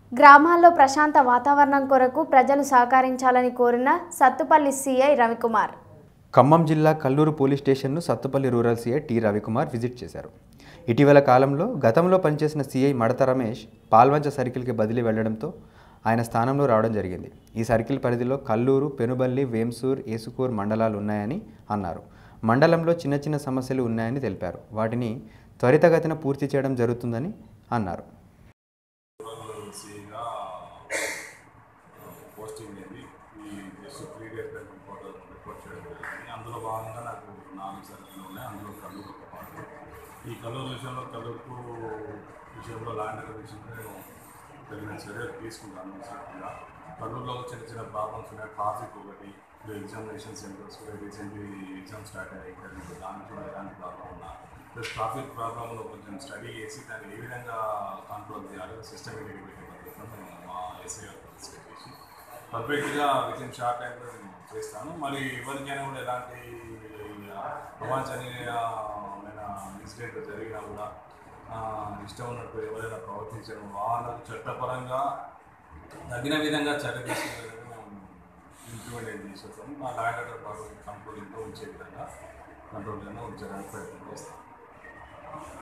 గ్రామాల్లో ప్రశాంత వాతావరణం కొరకు ప్రజలు సహకరించాలని కోరిన సత్తుపల్లి సీఐ రవికుమార్ ఖమ్మం జిల్లా కల్లూరు పోలీస్ స్టేషన్ను Sathupalli rural CI T Ravikumar visit చేశారు ఇటీవల కాలంలో గతంలో పనిచేసిన సీఐ మడత రమేష్ పాల్వంచ సర్కిల్కి బదిలీ వెళ్లడంతో ఆయన స్థానంలో రావడం జరిగింది ఈ సర్కిల్ పరిధిలో కల్లూరు పెనుబల్లి వేంసూర్ ఏసుకూర్ మండలాలు ఉన్నాయని అన్నారు మండలంలో చిన్న చిన్న సమస్యలు ఉన్నాయని తెలిపారు వాటిని త్వరితగతిన పూర్తి చేయడం జరుగుతుందని అన్నారు సిగా పోస్టింగ్ అయింది ఈ just three days back report report చేయడం జరిగింది అందులో భాగంగా నాకు నాలుగు సర్కిల్ ఉన్నాయి అందులో కల్లూరు ఒక పార్ట్ ఈ కల్లూరు విషయంలో కల్లూరుకు విషయంలో ల్యాండ్ విషయంలో నేను తగిన చర్యలు తీసుకుంటాను సర్కిల్గా కల్లూరులో చిన్న చిన్న ప్రాబ్లమ్స్ ఉన్నాయి ట్రాఫిక్ ఒకటి ఎగ్జామినేషన్ సెంటర్స్ కూడా రీసెంట్లీ ఎగ్జామ్ స్టార్ట్ అయ్యాయి ఇంటర్వ్యూ దానికి కూడా ఎలాంటి ప్రాబ్లం ఉన్నా ప్లస్ ట్రాఫిక్ ప్రాబ్లంలో కొంచెం స్టడీ చేసి దాన్ని ఏ విధంగా కంట్రోల్ చేయాలి సిస్టమేటిక్ పెట్టే మా ఎస్ఐ గారు డిస్కస్ చేసి పర్ఫెక్ట్గా విత్ ఇన్ షార్ట్ టైంలో నేను చేస్తాను మరి ఎవరికైనా కూడా ఎలాంటి అవాంఛనీయమైన ఇన్సిడెంట్ జరిగినా కూడా ఆ, ఇష్టం ఉన్నట్టు ఎవరైనా ప్రవర్తించడం వాళ్ళకు చట్టపరంగా తగిన విధంగా చర్య తీసుకునే విధంగా మేము ఇంప్లిమెంట్ చేసేస్తాం మా ల్యాండ్ ఆర్డర్ బాగా కంట్రోలింగ్లో ఉంచే విధంగా కంట్రోల్ ఉంచడానికి ప్రయత్నం చేస్తాం